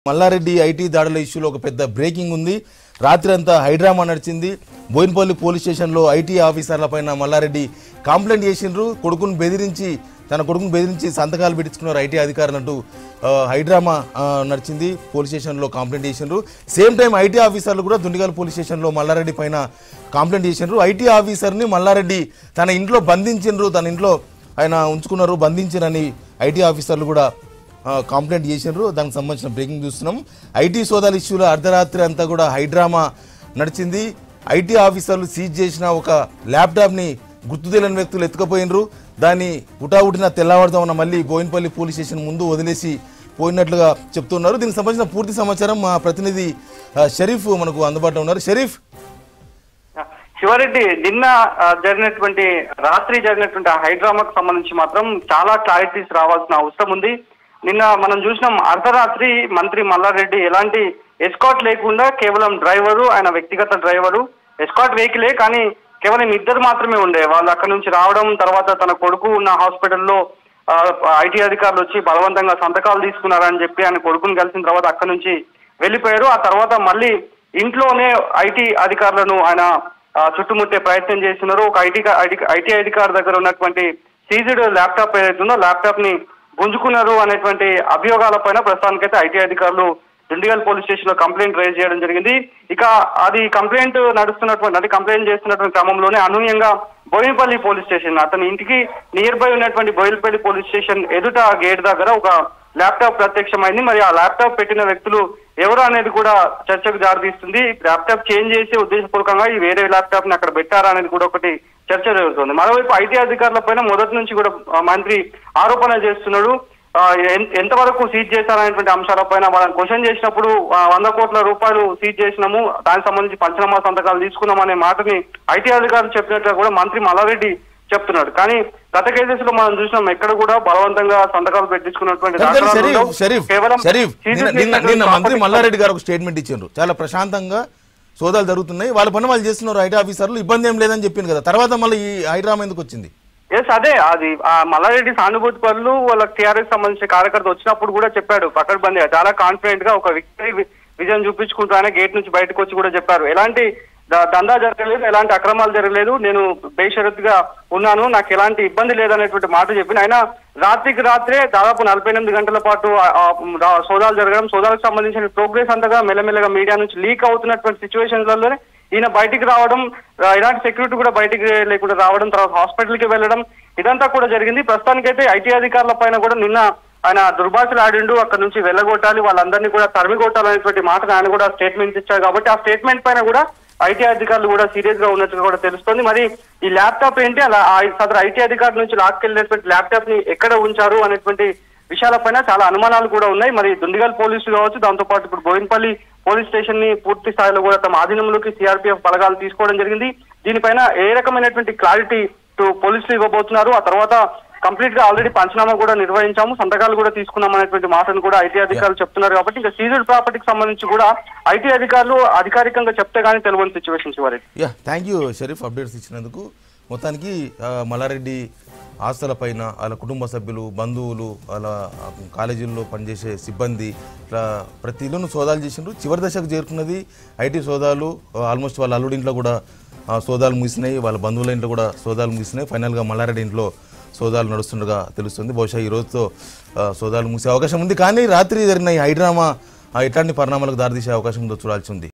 Mallareddy IT దాడుల ఇష్యూలో ఒక పెద్ద బ్రేకింగ్ ఉంది రాత్రి అంతా హైడ్రామా నడిచింది బోయినపల్లి పోలీస్ స్టేషన్లో ఐటీ ఆఫీసర్ల పైన మల్లారెడ్డి కంప్లైంట్ చేసిండ్రు కొడుకును బెదిరించి తన కొడుకును బెదిరించి సంతకాలు పెట్టించుకున్నారు ఐటీ అధికారులు అంటూ ఆ, హైడ్రామా ఆ, నడిచింది పోలీస్ స్టేషన్లో కంప్లైంట్ చేసిండ్రు సేమ్ టైం ఐటీ ఆఫీసర్లు కూడా దుండిగల్ పోలీస్ స్టేషన్లో మల్లారెడ్డి పైన కంప్లైంట్ చేసిండ్రు ఐటీ ఆఫీసర్ని మల్లారెడ్డి తన ఇంట్లో బంధించిండ్రు తన ఇంట్లో ఆయన ఉంచుకున్నారు బంధించినని ఐటీ ఆఫీసర్లు కూడా ఆ, కంప్లైంట్ చేసినారు దానికి సంబంధించిన బ్రేకింగ్ చూస్తున్నాం ఐటీ సోదాల ఇష్యూలో అర్ధరాత్రి అంతా కూడా హైడ్రామా నడిచింది ఐటీ ఆఫీసర్లు సీజ్ చేసిన ఒక ల్యాప్టాప్ని గుర్తు తెలియని వ్యక్తులు ఎత్తుకుపోయినరు దాన్ని ఉటావుటిన తెల్లవారుదామన్న మళ్ళీ బోయినపల్లి పోలీస్ స్టేషన్ ముందు వదిలేసి పోయినట్లుగా చెప్తున్నారు దీనికి సంబంధించిన పూర్తి సమాచారం మా ప్రతినిధి ఆ, షరీఫ్ మనకు అందుబాటులో ఉన్నారు షరీఫ్ శివారెడ్డి నిన్న ఆ, జరిగినటువంటి రాత్రి జరిగినటువంటి ఆ హైడ్రామాకు సంబంధించి మాత్రం చాలా క్లారిటీస్ రావాల్సిన అవసరం ఉంది నిన్న మనం చూసినాం అర్ధరాత్రి మంత్రి మల్లారెడ్డి ఎలాంటి ఎస్కాట్ లేకుండా కేవలం డ్రైవరు ఆయన వ్యక్తిగత డ్రైవరు ఎస్కాట్ వెహికలే కానీ కేవలం ఇద్దరు మాత్రమే ఉండే వాళ్ళు అక్కడ నుంచి రావడం తర్వాత తన కొడుకు ఉన్న హాస్పిటల్లో ఐటీ అధికారులు వచ్చి బలవంతంగా సంతకాలు తీసుకున్నారని చెప్పి ఆయన కొడుకుని కలిసిన తర్వాత అక్కడ నుంచి వెళ్ళిపోయారు ఆ తర్వాత మళ్ళీ ఇంట్లోనే ఐటీ అధికారులను ఆయన ఆ, చుట్టుముట్టే ప్రయత్నం చేస్తున్నారు ఒక ఐటీ ఐటీ అధికారి దగ్గర ఉన్నటువంటి సీజెడ్ ల్యాప్టాప్ ఏదైతే ఉందో ల్యాప్టాప్ ని గుంజుకున్నారు అనేటువంటి అభియోగాల పైన ప్రస్తుతానికైతే ఐటీ అధికారులు దిండిగల్ పోలీస్ స్టేషన్ లో కంప్లైంట్ రైజ్ చేయడం జరిగింది ఇక అది కంప్లైంట్ నడుస్తున్నటువంటి అది కంప్లైంట్ చేస్తున్నటువంటి క్రమంలోనే అనూహ్యంగా బోయినపల్లి పోలీస్ స్టేషన్ అతని ఇంటికి నియర్ బై ఉన్నటువంటి బోయినపల్లి పోలీస్ స్టేషన్ ఎదుట గేట్ దగ్గర ఒక ల్యాప్టాప్ ప్రత్యక్షమైంది మరి ఆ ల్యాప్టాప్ పెట్టిన వ్యక్తులు ఎవరు అనేది కూడా చర్చకు దారితీస్తుంది ల్యాప్టాప్ చేంజ్ చేసి ఉద్దేశపూర్వకంగా ఈ వేరే ల్యాప్టాప్ ని అక్కడ పెట్టారా అనేది కూడా ఒకటి చర్చ జరుగుతుంది మరోవైపు ఐటీ అధికారుల పైన మొదటి నుంచి కూడా ఆ, మంత్రి ఆరోపణ చేస్తున్నాడు ఆ, ఎన్- ఎంతవరకు సీజ్ చేశారనేటువంటి అంశాలపైన వాళ్ళని క్వశ్చన్ చేసినప్పుడు ఆ, వంద కోట్ల రూపాయలు సీజ్ చేసినాము దానికి సంబంధించి పంచనామా సంతకాలు తీసుకున్నాం అనే మాటని ఐటీ అధికారులు చెప్పినట్టుగా కూడా మంత్రి మల్లారెడ్డి చెప్తున్నాడు కానీ గత కేసెస్ లో మనం చూసినాం ఎక్కడ కూడా బలవంతంగా సంతకాలు పెట్టించుకున్నటువంటి కానీ దాఖలాలు షరీఫ్ ఉండవు. షరీఫ్ కేవలం షరీఫ్ సీజ్ నిన్న నిన్న చేసినటువంటి నిన్న మంత్రి property- మల్లారెడ్డి గారు ఒక స్టేట్మెంట్ ఇచ్చిండ్రు చాలా ప్రశాంతంగా సోదాలు జరుగుతున్నాయి వాళ్ళ పని వాళ్ళు చేస్తున్నారు ఐటీ ఆఫీసర్లు ఇబ్బంది ఏం లేదని చెప్పింది కదా తర్వాత మళ్ళీ ఈ హైడ్రామా ఎందుకు వచ్చింది ఎస్ అదే అది ఆ మల్లారెడ్డి సానుభూతి పనులు వాళ్ళ టీఆర్ఎస్ సంబంధించిన కార్యకర్త వచ్చినప్పుడు కూడా చెప్పాడు పకడ్బందీగా చాలా కాన్ఫిడెంట్ గా ఒక విక్టరీ వి- విజయం చూపించుకుంటూ ఆయన గేట్ నుంచి బయటకు వచ్చి కూడా చెప్పారు ఎలాంటి ద- దందా జరగలేదు ఎలాంటి అక్రమాలు జరగలేదు నేను బేషరత్గా ఉన్నాను నాకు ఎలాంటి ఇబ్బంది లేదనేటువంటి మాట చెప్పిన ఆయన రాత్రికి రాత్రే దాదాపు నలభై ఎనిమిది గంటల పాటు ఆ- ఆ రా- సోదాలు జరగడం సోదాలకు సంబంధించిన ప్రోగ్రెస్ అంతగా మెల్లమెల్లగా మీడియా నుంచి లీక్ అవుతున్నటువంటి సిచ్యువేషన్లలోనే ఈయన బయటికి రావడం ఆ, ఇలాంటి సెక్యూరిటీ కూడా బయటికి లేకుండా రావడం తర్వాత హాస్పిటల్ కి వెళ్ళడం ఇదంతా కూడా జరిగింది ప్రస్తుతానికైతే ఐటీ అధికారుల పైన కూడా నిన్న ఆయన దుర్భాషలు ఆడిండు అక్కడ నుంచి వెళ్ళగొట్టాలి వాళ్ళందరినీ కూడా తరిమి కొట్టాలనేటువంటి మాట ఆయన కూడా స్టేట్మెంట్ ఇచ్చారు కాబట్టి ఆ స్టేట్మెంట్ పైన కూడా ఐటీ అధికారులు కూడా సీరియస్ గా ఉన్నట్టుగా కూడా తెలుస్తుంది మరి ఈ ల్యాప్టాప్ ఏంటి అలా ఆ సదరు ఐటీ అధికారుల నుంచి లాక్కెళ్ళినటువంటి ల్యాప్టాప్ ని ఎక్కడ ఉంచారు అనేటువంటి విషయాలపైన చాలా అనుమానాలు కూడా ఉన్నాయి మరి దుండిగల్ పోలీసులు కావచ్చు దాంతో పాటు ఇప్పుడు బోయినపల్లి పోలీస్ స్టేషన్ ని పూర్తి స్థాయిలో కూడా తమ ఆధీనంలోకి సిఆర్పీఎఫ్ బలగాలు తీసుకోవడం జరిగింది దీనిపైన ఏ రకమైనటువంటి క్లారిటీ టు పోలీసులు ఇవ్వబోతున్నారు ఆ తర్వాత కంప్లీట్ గా ఆల్రెడీ పంచనామా కూడా నిర్వహించాము సంతకాలు కూడా తీసుకున్నాం అనేటువంటి మాటను కూడా ఐటీ అధికారులు చెప్తున్నారు కాబట్టి ఇంకా సీజెడ్ ప్రాపర్టీకి సంబంధించి కూడా ఐటీ అధికారులు అధికారికంగా చెప్తే గానీ తెలియని సిచ్యువేషన్ చివరికి yeah thank you Sharif updates ఇచ్చినందుకు మొత్తానికి ఆ, మల్లారెడ్డి ఆస్తుల పైన వాళ్ళ కుటుంబ సభ్యులు బంధువులు వాళ్ళ ఆ, కాలేజీల్లో పనిచేసే సిబ్బంది ఇట్లా ప్రతి ఇల్లును సోదాలు చేసిండ్రు చివరి దశకు చేరుకున్నది ఐటీ సోదాలు ఆల్మోస్ట్ వాళ్ళ అల్లుడి ఇంట్లో కూడా ఆ, సోదాలు ముగిసినాయి వాళ్ళ బంధువుల ఇంట్లో కూడా సోదాలు ముగిసినాయి ఫైనల్గా మల్లారెడ్డి ఇంట్లో సోదాలు నడుస్తుండగా తెలుస్తుంది బహుశా ఈ రోజుతో ఆ, సోదాలు ముగిసే అవకాశం ఉంది కానీ రాత్రి జరిగిన ఈ హైడ్రామా ఆ, ఎట్లాంటి పరిణామాలకు దారితీసే అవకాశం ఉందో చూడాల్సి ఉంది